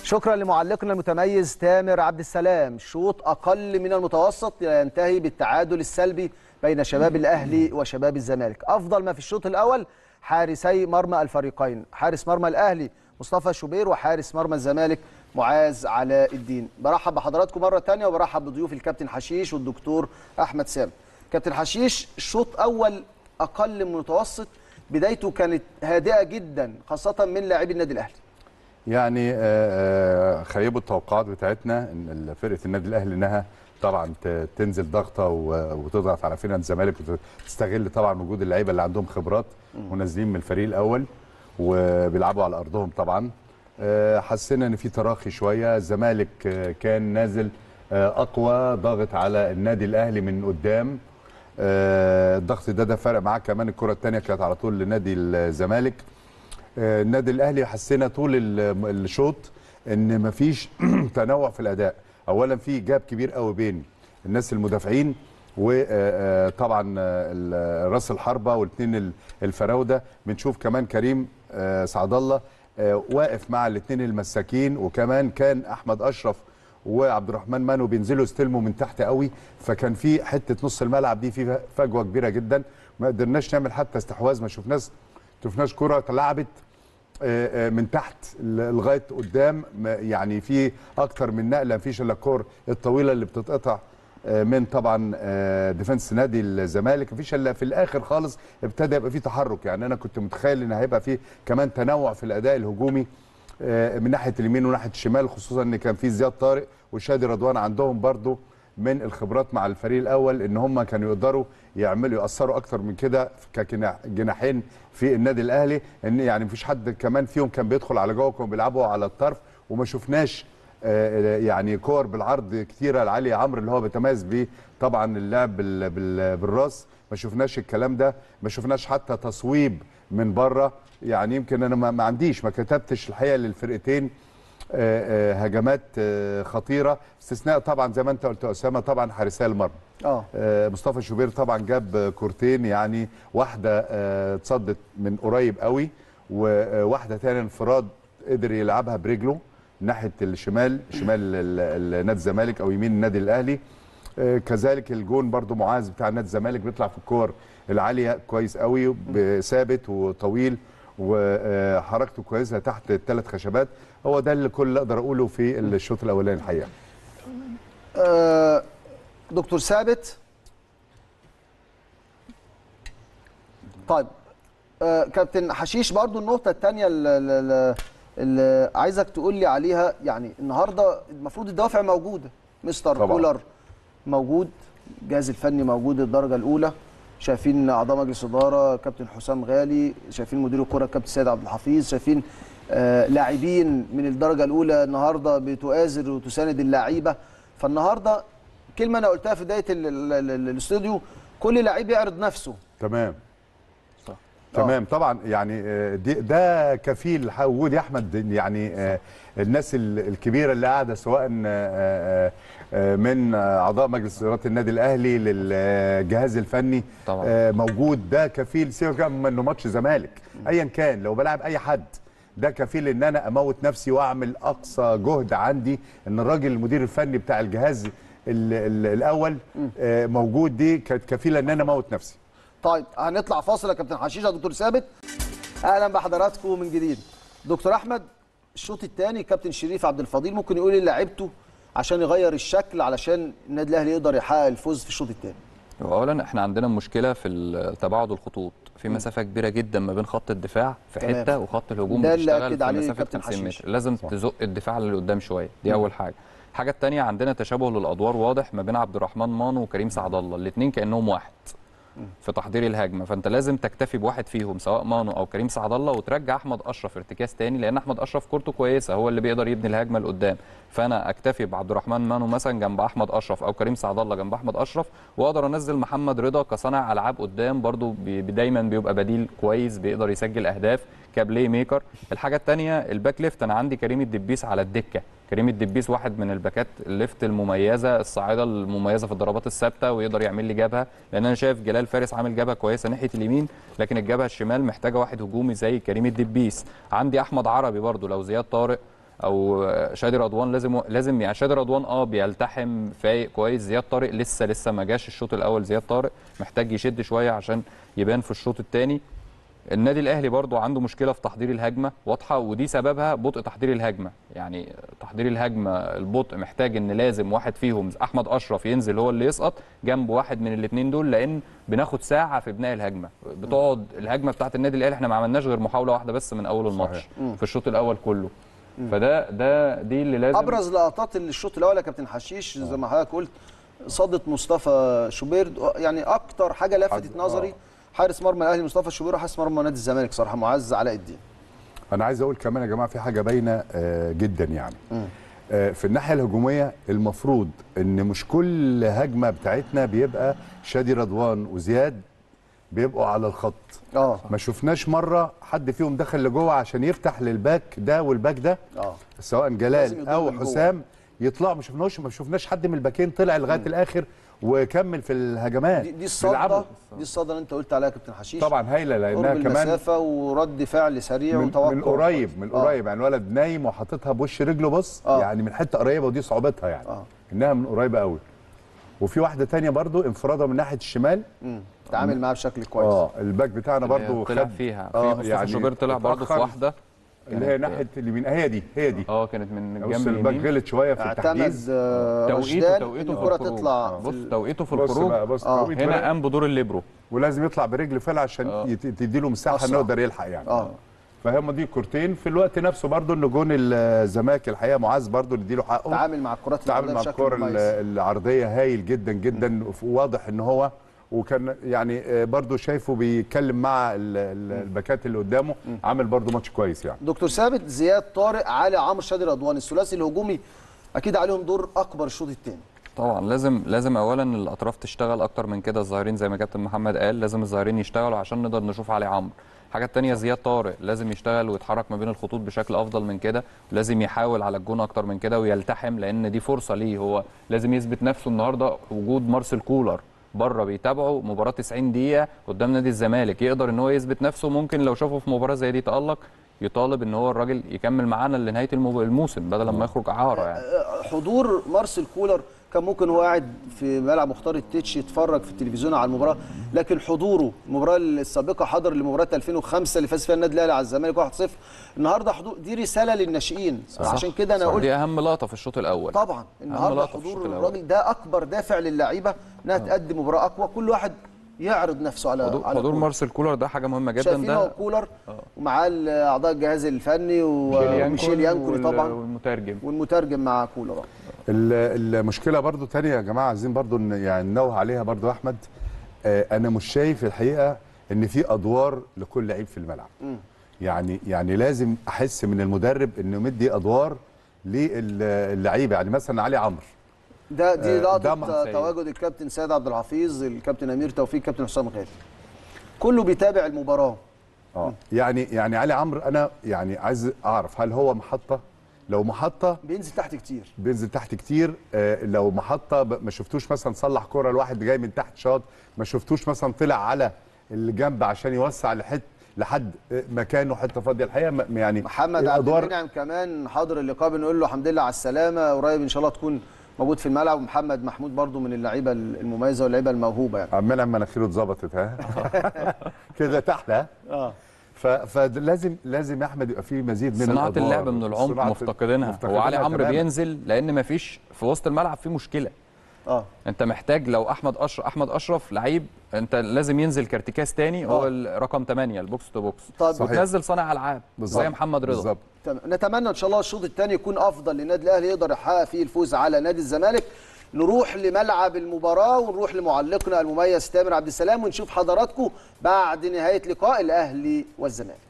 شكرا لمعلقنا المتميز تامر عبد السلام شوط اقل من المتوسط ينتهي بالتعادل السلبي بين شباب الاهلي وشباب الزمالك افضل ما في الشوط الاول حارسي مرمى الفريقين حارس مرمى الاهلي مصطفى شوبير وحارس مرمى الزمالك معاذ علاء الدين برحب بحضراتكم مره ثانيه وبرحب بضيوف الكابتن حشيش والدكتور احمد سام كابتن حشيش شوط اول اقل من المتوسط بدايته كانت هادئه جدا خاصه من لاعبي النادي الاهلي يعني آه، آه، خيبوا التوقعات بتاعتنا ان فرقه النادي الاهلي انها طبعا ت- تنزل ضغطه و- وتضغط على فرقه الزمالك وتستغل طبعا وجود اللعيبه اللي عندهم خبرات ونازلين من الفريق الاول وبيلعبوا على ارضهم طبعا آه، حسينا ان في تراخي شويه الزمالك آه، كان نازل آه، اقوى ضاغط على النادي الاهلي من قدام آه، الضغط ده ده فرق معاه كمان الكره الثانيه كانت على طول لنادي الزمالك آه، النادي الاهلي حسينا طول ال- الشوط ان مفيش تنوع في الاداء اولا في جاب كبير قوي بين الناس المدافعين وطبعا راس الحربه والاثنين الفراوده بنشوف كمان كريم آه، سعد الله آه، واقف مع الاثنين المساكين وكمان كان احمد اشرف وعبد الرحمن مانو بينزلوا يستلموا من تحت قوي فكان في حته نص الملعب دي في فجوه كبيره جدا ما قدرناش نعمل حتى استحواذ ما شفناش شفناش كره اتلعبت آه، آه، من تحت ل- لغايه قدام ما- يعني في اكتر من نقله مفيش الا الكور الطويله اللي بتتقطع آه، من طبعا آه، ديفنس نادي الزمالك مفيش الا في الاخر خالص ابتدى يبقى في تحرك يعني انا كنت متخيل ان هيبقى في كمان تنوع في الاداء الهجومي آه، من ناحيه اليمين وناحيه الشمال خصوصا ان كان في زياد طارق وشادي رضوان عندهم برضو من الخبرات مع الفريق الاول ان هم كانوا يقدروا يعملوا ياثروا اكتر من كده كجناحين في النادي الاهلي ان يعني مفيش حد كمان فيهم كان بيدخل على جوه كانوا بيلعبوا على الطرف وما شفناش آه، يعني كور بالعرض كتيره لعلي عمرو اللي هو بيتميز بيه طبعا اللعب بال- بال- بالراس ما شفناش الكلام ده ما شفناش حتى تصويب من بره يعني يمكن انا ما ما عنديش ما كتبتش الحقيقه للفرقتين آه، آه، هجمات آه، خطيره استثناء طبعا زي ما انت قلت يا اسامه طبعا حارسي المرمى اه آه، مصطفى شوبير طبعا جاب آه، كورتين يعني واحده آه، اتصدت من قريب قوي وواحده تاني انفراد قدر يلعبها برجله ناحيه الشمال شمال ال- ال- نادي الزمالك او يمين النادي الاهلي آه، كذلك الجون برضو معاذ بتاع نادي الزمالك بيطلع في الكور العاليه كويس قوي ثابت وطويل وحركته كويسه تحت الثلاث خشبات هو ده اللي كل اللي اقدر اقوله في الشوط الاولاني الحقيقه آه، دكتور ثابت طيب آه، كابتن حشيش برضو النقطة الثانية اللي, اللي عايزك تقول لي عليها يعني النهارده المفروض الدوافع موجودة مستر طبعا. كولر موجود الجهاز الفني موجود الدرجة الأولى شايفين أعضاء مجلس إدارة كابتن حسام غالي شايفين مدير الكرة كابتن سيد عبد الحفيظ شايفين آه، لاعبين من الدرجة الأولى النهارده بتؤازر وتساند اللعيبة فالنهارده كلمة أنا قلتها في بداية ال- ال- ال- الاستوديو كل لعيب يعرض نفسه تمام صح. تمام طبعا يعني آه، دي ده كفيل ح- وجود يا احمد يعني آه، الناس ال- الكبيره اللي قاعده سواء آه، آه، آه، من آه، اعضاء مجلس اداره النادي الاهلي للجهاز الفني طبعا. آه، موجود ده كفيل سيبك من انه ماتش زمالك ايا كان لو بلعب اي حد ده كفيل ان انا اموت نفسي واعمل اقصى جهد عندي ان الراجل المدير الفني بتاع الجهاز ال- ال- الاول آه، موجود دي كانت كفيله ان انا اموت نفسي طيب هنطلع فاصل يا كابتن حشيش يا دكتور ثابت اهلا بحضراتكم من جديد دكتور احمد الشوط الثاني كابتن شريف عبد الفضيل ممكن يقول ايه لعيبته عشان يغير الشكل علشان النادي الاهلي يقدر يحقق الفوز في الشوط الثاني اولا احنا عندنا مشكله في ال- تباعد الخطوط في مسافه كبيره جدا ما بين خط الدفاع في تمام. حته وخط الهجوم ده اللي بتشتغل أكد في عليه مسافه كابتن 50 حشيش. متر لازم تزق الدفاع اللي قدام شويه دي اول حاجه الحاجه الثانيه عندنا تشابه للادوار واضح ما بين عبد الرحمن مانو وكريم سعد الله الاثنين كانهم واحد في تحضير الهجمه فانت لازم تكتفي بواحد فيهم سواء مانو او كريم سعد الله وترجع احمد اشرف ارتكاز تاني لان احمد اشرف كورته كويسه هو اللي بيقدر يبني الهجمه لقدام فانا اكتفي بعبد الرحمن مانو مثلا جنب احمد اشرف او كريم سعد الله جنب احمد اشرف واقدر انزل محمد رضا كصانع العاب قدام برضو بي بي- دايما بيبقى بديل كويس بيقدر يسجل اهداف كبلاي ميكر الحاجه الثانيه الباك ليفت انا عندي كريم الدبيس على الدكه كريم الدبيس واحد من الباكات الليفت المميزه الصاعده المميزه في الضربات الثابته ويقدر يعمل لي جبهه لان انا شايف جلال فارس عامل جبهه كويسه ناحيه اليمين لكن الجبهه الشمال محتاجه واحد هجومي زي كريم الدبيس عندي احمد عربي برضو لو زياد طارق او شادي رضوان لازم لازم يعني شادي رضوان اه بيلتحم فايق كويس زياد طارق لسه لسه ما جاش الشوط الاول زياد طارق محتاج يشد شويه عشان يبان في الشوط الثاني النادي الاهلي برضو عنده مشكله في تحضير الهجمه واضحه ودي سببها بطء تحضير الهجمه يعني تحضير الهجمه البطء محتاج ان لازم واحد فيهم احمد اشرف ينزل هو اللي يسقط جنب واحد من الاثنين دول لان بناخد ساعه في بناء الهجمه بتقعد الهجمه بتاعت النادي الاهلي احنا ما عملناش غير محاوله واحده بس من اول الماتش في الشوط الاول كله فده ده دي اللي لازم ابرز لقطات الشوط الاول يا كابتن حشيش زي ما حضرتك قلت صدت مصطفى شوبير يعني اكتر حاجه لفتت حد- نظري آه. حارس مرمى الاهلي مصطفى شوبير وحارس مرمى نادي الزمالك صراحه معز علاء الدين انا عايز اقول كمان يا جماعه في حاجه باينه آه، جدا يعني آه، في الناحيه الهجوميه المفروض ان مش كل هجمه بتاعتنا بيبقى شادي رضوان وزياد بيبقوا على الخط اه ما شفناش مره حد فيهم دخل لجوه عشان يفتح للباك ده والباك ده اه سواء لازم جلال يضم او من جوه. حسام يطلعوا ما شفناش ما شفناش حد من الباكين طلع لغايه الاخر وكمل في الهجمات دي, دي بيلعبوا. الصدى دي الصدى اللي انت قلت عليها يا كابتن حشيش طبعا هايله لانها قرب كمان المسافه ورد فعل سريع من, وتوقع من قريب من آه. قريب يعني الولد نايم وحاططها بوش رجله بص آه. يعني من حته قريبه ودي صعوبتها يعني آه. انها من قريبه قوي وفي واحده تانية برضو انفراده من ناحيه الشمال مم. تعامل معاه بشكل كويس اه الباك بتاعنا برضو طلع خد فيها آه، في مصطفى يعني شوبير طلع برضه في اتأخر. واحده اللي هي ناحيه اليمين هي دي هي دي اه كانت من بص الجنب الباك اليمين غلط شويه في اعتمد التحجيز آه، توقيته رشدان ان توقيته في الكره الخروج تطلع في بص ال- توقيته في بص الخروج بقى بص آه. توقيت هنا ولازم- قام بدور الليبرو ولازم يطلع برجل فعلا عشان آه. يت- تديله مساحه أسرع. انه يقدر يلحق يعني اه فهم دي كورتين في الوقت نفسه برضو ان جون الزمالك الحقيقه معاذ برضو اللي اديله حقه تعامل مع الكرات تعامل العرضية مع بشكل الكره مميز. العرضيه هايل جدا جدا واضح ان هو وكان يعني آه، برضو شايفه بيتكلم مع ال- ال- الباكات اللي قدامه عامل برضو ماتش كويس يعني دكتور ثابت زياد طارق علي عمرو شادي رضوان الثلاثي الهجومي اكيد عليهم دور اكبر الشوط الثاني طبعا لازم لازم اولا الاطراف تشتغل اكتر من كده الظاهرين زي ما كابتن محمد قال لازم الظاهرين يشتغلوا عشان نقدر نشوف علي عمرو الحاجه الثانيه زياد طارق لازم يشتغل ويتحرك ما بين الخطوط بشكل افضل من كده لازم يحاول على الجون اكتر من كده ويلتحم لان دي فرصه ليه هو لازم يثبت نفسه النهارده وجود مارسيل كولر بره بيتابعه مباراه 90 دقيقه قدام نادي الزمالك يقدر ان هو يثبت نفسه ممكن لو شافه في مباراه زي دي تالق يطالب ان هو الراجل يكمل معانا لنهايه المو- الموسم بدل ما يخرج اعاره يعني آه، حضور مارسيل كولر كان ممكن هو قاعد في ملعب مختار التتش يتفرج في التلفزيون على المباراه لكن حضوره المباراه السابقه حضر لمباراه 2005 اللي فاز فيها النادي الاهلي على الزمالك 1-0 النهارده حضور دي رساله للناشئين عشان كده انا قلت دي اهم لقطه في الشوط الاول طبعا النهارده لقطة في الشوط حضور الأول. الراجل ده اكبر دافع للعيبه انها تقدم مباراه اقوى كل واحد يعرض نفسه على حضور, على حضور كولر. مارسيل كولر ده حاجه مهمه جدا شايفين هو ده كولر ومعاه اعضاء الجهاز الفني وميشيل يانكوني وال- طبعا والمترجم والمترجم مع كولر آه. ال- المشكله برضو تانية يا جماعه عايزين برضو ن- يعني ننوه عليها برضو يا احمد آه، انا مش شايف الحقيقه ان في ادوار لكل لعيب في الملعب يعني يعني لازم احس من المدرب انه مدي ادوار للعيبه يعني مثلا علي عمرو ده دي آه، ده لقطه مع سيد. تواجد الكابتن سيد عبد الحفيظ الكابتن امير توفيق الكابتن حسام غالي كله بيتابع المباراه اه يعني يعني علي عمرو انا يعني عايز اعرف هل هو محطه لو محطه بينزل تحت كتير بينزل تحت كتير آه، لو محطه ب- ما شفتوش مثلا صلح كرة لواحد جاي من تحت شاط ما شفتوش مثلا طلع على الجنب عشان يوسع لحد لحد آه، مكانه حته فاضيه الحقيقه م- يعني محمد عبد المنعم كمان حاضر اللقاء بنقول له الحمد لله على السلامه قريب ان شاء الله تكون موجود في الملعب ومحمد محمود برضو من اللعيبه المميزه واللعيبه الموهوبه يعني عمال مناخيره اتظبطت ها كده تحت ها اه ف- فلازم لازم يا احمد يبقى فيه مزيد من صناعه الأدوار. اللعب من العمق صناعة- مفتقدينها هو مفتقدينها علي عمرو تماماً. بينزل لان مفيش في وسط الملعب في مشكله اه انت محتاج لو احمد اشرف احمد اشرف لعيب انت لازم ينزل كارتكاز تاني هو آه. ال- رقم 8 البوكس تو بوكس طب صحيح. وتنزل صانع العاب بالظبط. زي محمد رضا بالظبط تمام نتمنى ان شاء الله الشوط الثاني يكون افضل للنادي الاهلي يقدر يحقق فيه الفوز على نادي الزمالك نروح لملعب المباراه ونروح لمعلقنا المميز تامر عبد السلام ونشوف حضراتكم بعد نهايه لقاء الاهلي والزمالك